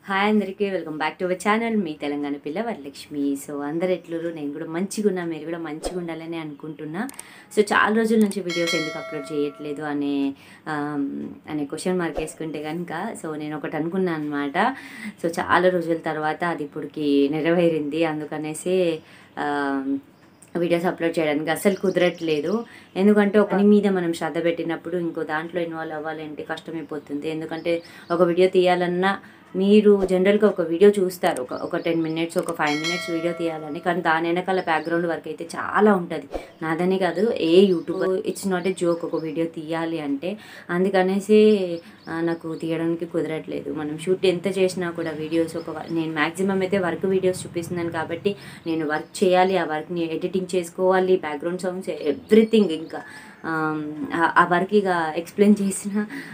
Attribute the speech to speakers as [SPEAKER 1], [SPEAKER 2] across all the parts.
[SPEAKER 1] Hi అందరికీ welcome back to our channel మీ తెలంగాణ పిల్ల వరలక్ష్మి సో అందరు ఎట్లురు నేను కూడా మంచిగా ఉన్నా మీరు కూడా మంచిగా ఉండాలని అనుకుంటున్నా సో చాలా రోజుల నుంచి వీడియోస్ ఎందుకు అప్లోడ్ చేయట్లేదు అనే ఆమ్, అనే క్వశ్చన్ మార్క్ వేసుకుంటే కనుక సో నేను ఒకటి అనుకున్నాను అనమాట సో చాలా రోజుల తర్వాత అది ఇప్పటికి నెరవేరింది అందుకనేసి ఆమ్, వీడియోస్ అప్లోడ్ చేయడానికి అసలు కుదరట్లేదు ఎందుకంటే ఒక పని మీద మనం శ్రద్ధ పెట్టినప్పుడు ఇంకో దాంట్లో ఇన్వాల్వ్ అవ్వాలంటే కష్టమైపోతుంది ఎందుకంటే ఒక వీడియో తీయాలన్నా మీరు జనరల్గా ఒక వీడియో చూస్తారు ఒక ఒక టెన్ మినిట్స్ ఒక ఫైవ్ మినిట్స్ వీడియో తీయాలని కానీ దాని వెనకాల బ్యాక్గ్రౌండ్ వర్క్ అయితే చాలా ఉంటుంది నాదనే కాదు ఏ YouTube it's not a joke ఒక వీడియో తీయాలి అంటే అందుకనేసి ఆ, నాకు తీయడానికి కుదరట్లేదు మనం షూట్ ఎంత చేసినా కూడా వీడియోస్ ఒక వ- నేను మ్యాక్సిమం అయితే వర్క్ వీడియోస్ చూపిస్తున్నాను కాబట్టి నేను వర్క్ చేయాలి ఆ వర్క్ని ఎడిటింగ్ చేసుకోవాలి బ్యాక్గ్రౌండ్ సౌండ్స్ ఎవ్రీథింగ్ ఇంకా ఆమ్, ఆ- ఆ వర్క్ ఇక ఎక్స్ప్లెయిన్ చేసిన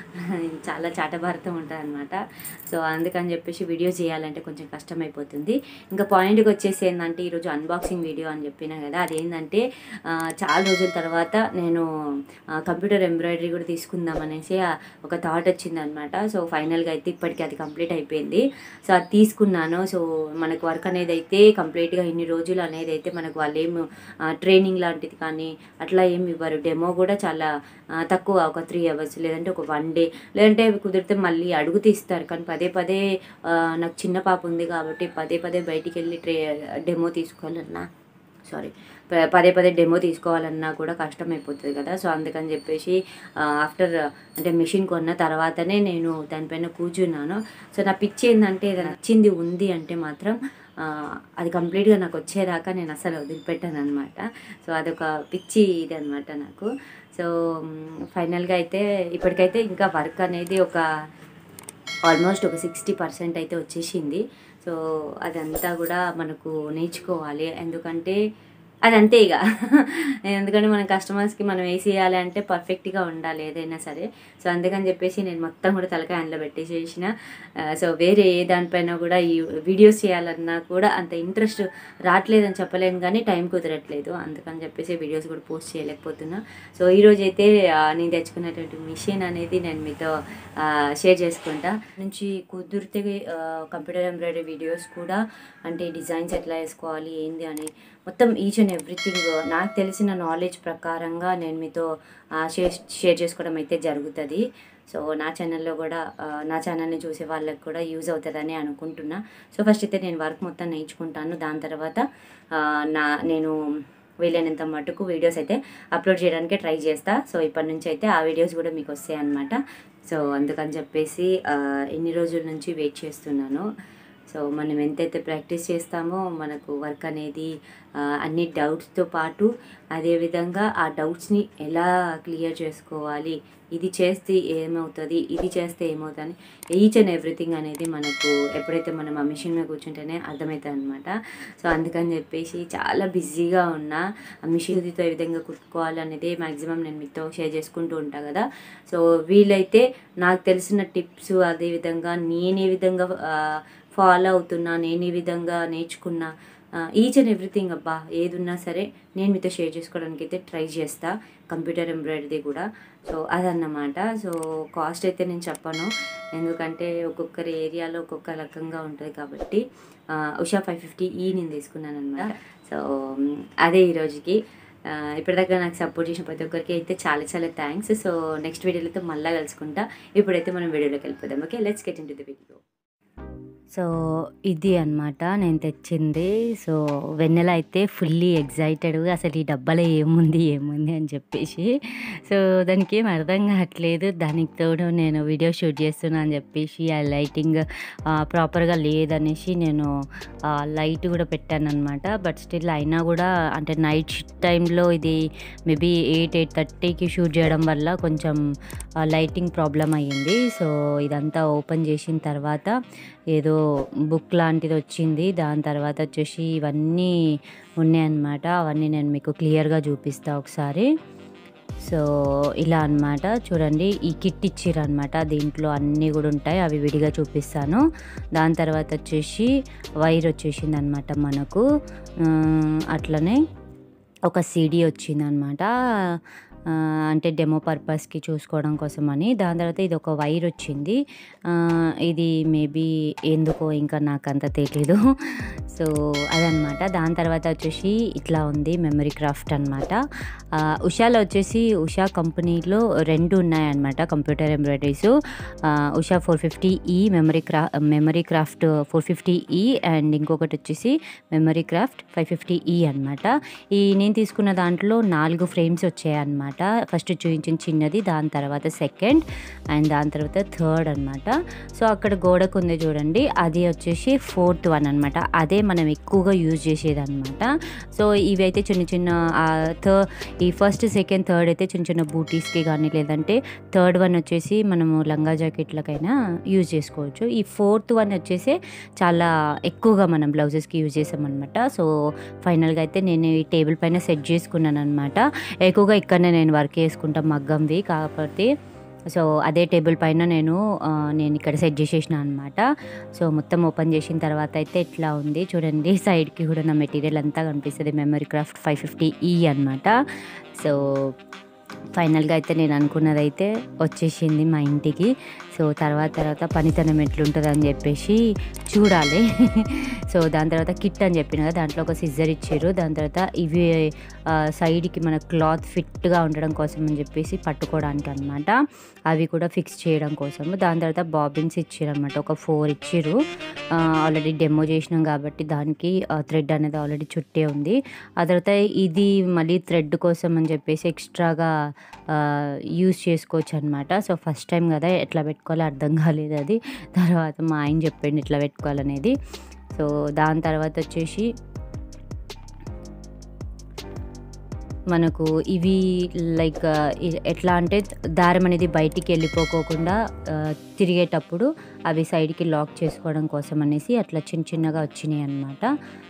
[SPEAKER 1] చాలా చాటభారతం ఉంటుంది అనమాట సో అందుకని చెప్పేసి వీడియో చేయాలంటే కొంచెం కష్టమైపోతుంది ఇంకా పాయింట్కి వచ్చేసి ఏంటంటే ఈరోజు అన్బాక్సింగ్ వీడియో అని చెప్పినా కదా అదేంటంటే ఆ, చాలా రోజుల తర్వాత నేను కంప్యూటర్ ఎంబ్రాయిడరీ కూడా తీసుకుందాం అనేసి ఆ, ఒక థాట్ వచ్చిందనమాట సో ఫైనల్గా అయితే ఇప్పటికీ అది కంప్లీట్ అయిపోయింది సో అది తీసుకున్నాను సో మనకు వర్క్ అనేది అయితే కంప్లీట్గా ఇన్ని రోజులు అనేది అయితే మనకు వాళ్ళు ఏం ట్రైనింగ్ లాంటిది కానీ అట్లా ఏమి ఇవ్వరు డెమో కూడా చాలా ఆ, తక్కువ ఒక త్రీ అవర్స్ లేదంటే ఒక వన్ డే లేదంటే అవి కుదిరితే మళ్ళీ అడుగు తీస్తారు కానీ పదే పదే ఆ, నాకు చిన్న పాప ఉంది కాబట్టి పదే పదే బయటికి వెళ్ళి ట్రే డెమో తీసుకోవాలన్నా సారీ ప- పదే పదే డెమో తీసుకోవాలన్నా కూడా కష్టమైపోతుంది కదా సో అందుకని చెప్పేసి ఆఫ్టర్ అంటే మిషన్ కొన్న తర్వాతనే నేను దానిపైన కూర్చున్నాను సో నా పిచ్చి ఏంటంటే ఏదైనా నచ్చింది ఉంది అంటే మాత్రం ఆ, అది కంప్లీట్గా నాకు వచ్చేదాకా నేను అసలు వదిలిపెట్టాను అనమాట సో అదొక పిచ్చి ఇది అనమాట నాకు సో ఫైనల్గా అయితే ఇప్పటికైతే ఇంకా వర్క్ అనేది ఒక ఆల్మోస్ట్ ఒక సిక్స్టీ పర్సెంట్ అయితే వచ్చేసింది సో అదంతా కూడా మనకు నేర్చుకోవాలి ఎందుకంటే అదంతే ఇక ఎందుకంటే మన కస్టమర్స్కి మనం వేసి చేయాలి అంటే పర్ఫెక్ట్గా ఉండాలి ఏదైనా సరే సో అందుకని చెప్పేసి నేను మొత్తం కూడా తలకాయ అందులో పెట్టేసేసిన ఆ, సో వేరే ఏ దానిపైన కూడా ఈ వీడియోస్ చేయాలన్నా కూడా అంత ఇంట్రెస్ట్ రావట్లేదని చెప్పలేను కానీ టైం కుదరట్లేదు అందుకని చెప్పేసి వీడియోస్ కూడా పోస్ట్ చేయలేకపోతున్నా సో ఈరోజు అయితే ఆ, నేను తెచ్చుకున్నటువంటి మిషన్ అనేది నేను మీతో ఆ, షేర్ చేసుకుంటా నుంచి కుదిరితే ఆ, కంప్యూటర్ ఎంబ్రాయిడరీ వీడియోస్ కూడా అంటే డిజైన్స్ ఎట్లా వేసుకోవాలి ఏంది అని మొత్తం ఈచ్ అండ్ ఎవ్రీథింగ్ నాకు తెలిసిన నాలెడ్జ్ ప్రకారంగా నేను మీతో ఆ, షేర్ షేర్ చేసుకోవడం అయితే జరుగుతుంది సో నా ఛానల్లో కూడా ఆ, నా ఛానల్ని చూసే వాళ్ళకి కూడా యూజ్ అవుతుందని అనుకుంటున్నా సో ఫస్ట్ అయితే నేను వర్క్ మొత్తం నేర్చుకుంటాను దాని తర్వాత ఆ, నా నేను వీలైనంత మటుకు వీడియోస్ అయితే అప్లోడ్ చేయడానికి ట్రై చేస్తా సో ఇప్పటి నుంచి అయితే ఆ వీడియోస్ కూడా మీకు వస్తాయి అన్నమాట సో అందుకని చెప్పేసి ఆ, ఎన్ని రోజుల నుంచి వెయిట్ చేస్తున్నాను సో మనం ఎంతైతే ప్రాక్టీస్ చేస్తామో మనకు వర్క్ అనేది ఆ, అన్ని డౌట్స్తో పాటు అదేవిధంగా ఆ డౌట్స్ని ఎలా క్లియర్ చేసుకోవాలి ఇది చేస్తే ఏమవుతుంది ఇది చేస్తే ఏమవుతుంది ఈచ్ అండ్ ఎవ్రీథింగ్ అనేది మనకు ఎప్పుడైతే మనం ఆ మిషన్ మీద కూర్చుంటేనే అర్థమవుతుంది అనమాట సో అందుకని చెప్పేసి చాలా బిజీగా ఉన్నా ఆ మిషన్తో ఏ విధంగా కుట్టుకోవాలి అనేది మ్యాక్సిమం నేను మీతో షేర్ చేసుకుంటూ ఉంటా కదా సో వీలైతే నాకు తెలిసిన టిప్స్ అదేవిధంగా నేను ఏ విధంగా ఫాలో అవుతున్నా నేను ఈ విధంగా నేర్చుకున్నా ఈచ్ అండ్ ఎవ్రీథింగ్ అబ్బా ఏది ఉన్నా సరే నేను మీతో షేర్ చేసుకోవడానికి అయితే ట్రై చేస్తా కంప్యూటర్ ఎంబ్రాయిడరీ కూడా సో అదన్నమాట సో కాస్ట్ అయితే నేను చెప్పను ఎందుకంటే ఒక్కొక్కరి ఏరియాలో ఒక్కొక్క రకంగా ఉంటుంది కాబట్టి ఆ, ఉషా ఫైవ్ ఫిఫ్టీ ఈ నేను తీసుకున్నాను అనమాట సో మ్, అదే ఈ రోజుకి ఆ, ఇప్పటిదాకా నాకు సపోర్ట్ చేసిన ప్రతి ఒక్కరికి అయితే చాలా చాలా థ్యాంక్స్ సో నెక్స్ట్ వీడియోలతో మళ్ళీ కలుసుకుంటా ఇప్పుడైతే మనం వీడియోలోకి వెళ్ళిపోదాం okay let's get into the video so ఇది అన్నమాట నేను తెచ్చింది సో వెన్నెల అయితే ఫుల్లీ ఎగ్జైటెడ్గా అసలు ఈ డబ్బాలో ఏముంది ఏముంది అని చెప్పేసి సో దానికి ఏం అర్థం కావట్లేదు దానికి తోడు నేను వీడియో షూట్ చేస్తున్నా అని చెప్పేసి ఆ లైటింగ్ ప్రాపర్గా లేదనేసి నేను లైట్ కూడా పెట్టాను అనమాట బట్ స్టిల్ అయినా కూడా అంటే నైట్ టైంలో ఇది మేబీ ఎయిట్ ఎయిట్ థర్టీకి షూట్ చేయడం వల్ల కొంచెం లైటింగ్ ప్రాబ్లం అయ్యింది సో ఇదంతా ఓపెన్ చేసిన తర్వాత ఏదో బుక్ లాంటిది వచ్చింది దాని తర్వాత వచ్చేసి ఇవన్నీ ఉన్నాయన్నమాట అవన్నీ నేను మీకు క్లియర్గా చూపిస్తా ఒకసారి సో ఇలా అన్నమాట చూడండి ఈ కిట్ ఇచ్చిరనమాట దీంట్లో అన్నీ కూడా ఉంటాయి అవి విడిగా చూపిస్తాను దాని తర్వాత వచ్చేసి వైర్ వచ్చేసింది అనమాట మనకు ఆ, అట్లనే ఒక సీడీ వచ్చిందనమాట ఆ, అంటే డెమో పర్పస్కి చూసుకోవడం కోసం అని దాని తర్వాత ఇది ఒక వైర్ వచ్చింది ఆ, ఇది మేబీ ఎందుకో ఇంకా నాకు అంత తెలీదు సో అదనమాట దాని తర్వాత వచ్చేసి ఇట్లా ఉంది మెమరీ క్రాఫ్ట్ అనమాట ఉషాలో వచ్చేసి ఉషా కంపెనీలో రెండు ఉన్నాయన్నమాట computer embroideries Usha four fifty E memory క్రా memory craft four fifty E and ఇంకొకటి వచ్చేసి మెమరీ క్రాఫ్ట్ ఫైవ్ ఫిఫ్టీ ఈ అనమాట ఈ నేను తీసుకున్న దాంట్లో నాలుగు ఫ్రేమ్స్ వచ్చాయన్నమాట ఫస్ట్ చూపించిన చిన్నది దాని తర్వాత సెకండ్ అండ్ దాని తర్వాత థర్డ్ అనమాట సో అక్కడ గోడకు ఉంది చూడండి అది వచ్చేసి ఫోర్త్ వన్ అనమాట అదే మనం ఎక్కువగా యూజ్ చేసేది అనమాట సో ఇవి అయితే చిన్న చిన్న థర్డ్ ఈ ఫస్ట్ సెకండ్ థర్డ్ అయితే చిన్న చిన్న బూటీస్కి కానీ లేదంటే థర్డ్ వన్ వచ్చేసి మనము లంగా జాకెట్లకైనా యూజ్ చేసుకోవచ్చు ఈ ఫోర్త్ వన్ వచ్చేసి చాలా ఎక్కువగా మనం బ్లౌజెస్కి యూజ్ చేసామన్నమాట సో ఫైనల్గా అయితే నేను ఈ టేబుల్ పైన సెట్ చేసుకున్నాను అనమాట ఎక్కువగా ఇక్కడనే నేను వర్క్ చేసుకుంటాం మగ్గంవి కాకపోతే సో అదే టేబుల్ పైన నేను ఆ, నేను ఇక్కడ సెట్ చేసేసిన అనమాట సో మొత్తం ఓపెన్ చేసిన తర్వాత అయితే ఇట్లా ఉంది చూడండి సైడ్కి కూడా నా మెటీరియల్ అంతా కనిపిస్తుంది మెమరీ క్రాఫ్ట్ ఫైవ్ ఫిఫ్టీ ఈ అనమాట సో ఫైనల్గా అయితే నేను అనుకున్నది అయితే వచ్చేసింది మా ఇంటికి సో తర్వాత తర్వాత పనితనం ఎట్లుంటుంది అని చెప్పేసి చూడాలి సో దాని తర్వాత కిట్ అని చెప్పిన కదా దాంట్లో ఒక సిజర్ ఇచ్చారు దాని తర్వాత ఇవి ఆ, సైడ్కి మన క్లాత్ ఫిట్గా ఉండడం కోసం అని చెప్పేసి పట్టుకోవడానికి అనమాట అవి కూడా ఫిక్స్ చేయడం కోసం దాని తర్వాత బాబిన్స్ ఇచ్చారు అనమాట ఒక ఫోర్ ఇచ్చారు ఆల్రెడీ డెమో చేసినాం కాబట్టి దానికి థ్రెడ్ అనేది ఆల్రెడీ చుట్టే ఉంది ఆ తర్వాత ఇది మళ్ళీ థ్రెడ్ కోసం అని చెప్పేసి ఎక్స్ట్రాగా యూస్ చేసుకోవచ్చు అనమాట సో ఫస్ట్ టైం కదా ఎట్లా పెట్టుకోవాలో అర్థం కాలేదు అది తర్వాత మా ఆయన చెప్పండి ఇట్లా పెట్టుకోవాలనేది సో దాని తర్వాత వచ్చేసి మనకు ఇవి లైక్ ఎట్లా అంటే దారం అనేది బయటికి వెళ్ళిపోకోకుండా ఆ, తిరిగేటప్పుడు అవి సైడ్కి లాక్ చేసుకోవడం కోసం అనేసి అట్లా చిన్న చిన్నగా వచ్చినాయి అన్నమాట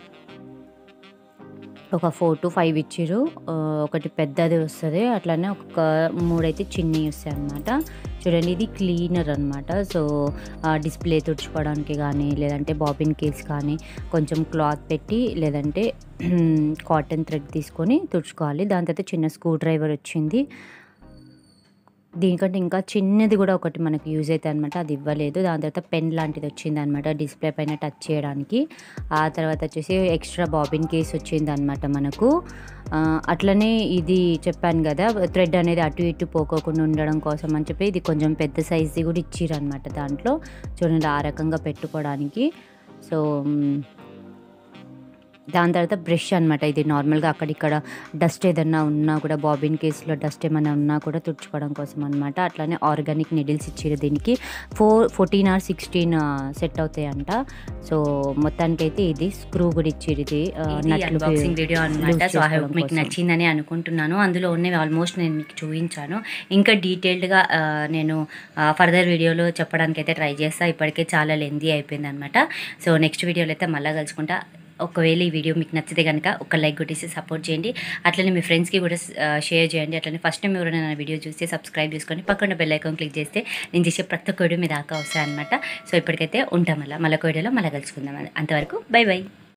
[SPEAKER 1] ఒక ఫోర్ టు ఫైవ్ ఇచ్చిర్రు ఆ, ఒకటి పెద్దది వస్తుంది అట్లానే ఒక మూడైతే చిన్నవి వస్తాయి అనమాట చూడండి ఇది క్లీనర్ అనమాట సో డిస్ప్లే తుడుచుకోవడానికి కానీ లేదంటే బాబిన్ కేస్ కానీ కొంచెం క్లాత్ పెట్టి లేదంటే కాటన్ థ్రెడ్ తీసుకొని తుడుచుకోవాలి దాని తర్వాత చిన్న స్క్రూ డ్రైవర్ వచ్చింది దీనికంటే ఇంకా చిన్నది కూడా ఒకటి మనకి యూజ్ అవుతుంది అనమాట అది ఇవ్వలేదు దాని తర్వాత పెన్ లాంటిది వచ్చింది అనమాట డిస్ప్లే పైన టచ్ చేయడానికి ఆ తర్వాత వచ్చేసి ఎక్స్ట్రా బాబిన్ కేస్ వచ్చింది అనమాట మనకు ఆ, అట్లనే ఇది చెప్పాను కదా థ్రెడ్ అనేది అటు ఇటు పోకోకుండా ఉండడం కోసం అని చెప్పి ఇది కొంచెం పెద్ద సైజ్ది కూడా ఇచ్చిర్రు అనమాట దాంట్లో చూడండి ఆ రకంగా పెట్టుకోవడానికి సో మ్, దాని తర్వాత బ్రష్ అనమాట ఇది నార్మల్గా అక్కడిక్కడ డస్ట్ ఏదన్నా ఉన్నా కూడా బాబిన్ కేసులో డస్ట్ ఏమైనా ఉన్నా కూడా తుడుచుకోవడం కోసం అనమాట అట్లానే ఆర్గానిక్ నిడిల్స్ ఇచ్చారు దీనికి four fourteen or sixteen set అవుతాయంట సో మొత్తానికైతే ఇది స్క్రూ కూడా ఇచ్చారు ఇది ఆ, నట్లు
[SPEAKER 2] అన్బాక్సింగ్ వీడియో అనమాట
[SPEAKER 1] loose
[SPEAKER 2] సో ఐ హోప్
[SPEAKER 1] చేసుకోవడం
[SPEAKER 2] మీకు
[SPEAKER 1] కోసం.
[SPEAKER 2] నచ్చిందని అనుకుంటున్నాను అందులో ఉన్నవి ఆల్మోస్ట్ నేను మీకు చూపించాను ఇంకా డీటెయిల్డ్గా నేను ఫర్దర్ వీడియోలో చెప్పడానికి అయితే ట్రై చేస్తా ఇప్పటికే చాలా లెందీ అయిపోయింది అనమాట సో నెక్స్ట్ వీడియోలో అయితే మళ్ళీ కలుసుకుంటా ఒకవేళ ఈ వీడియో మీకు నచ్చితే కనుక ఒక లైక్ కొట్టేసి సపోర్ట్ చేయండి అట్లనే మీ ఫ్రెండ్స్కి కూడా షేర్ చేయండి అట్లనే ఫస్ట్ టైం ఎవరైనా నా వీడియో చూస్తే సబ్స్క్రైబ్ చేసుకొని పక్కన బెల్ ఐకాన్ క్లిక్ చేస్తే నేను చేసే ప్రతి ఒక్క వీడియో మీ దాకా వస్తాయి అనమాట సో ఇప్పటికైతే ఉంటాం మళ్ళీ మళ్ళీ ఒక వీడియోలో మళ్ళీ కలుసుకుందాం అంతవరకు బై బై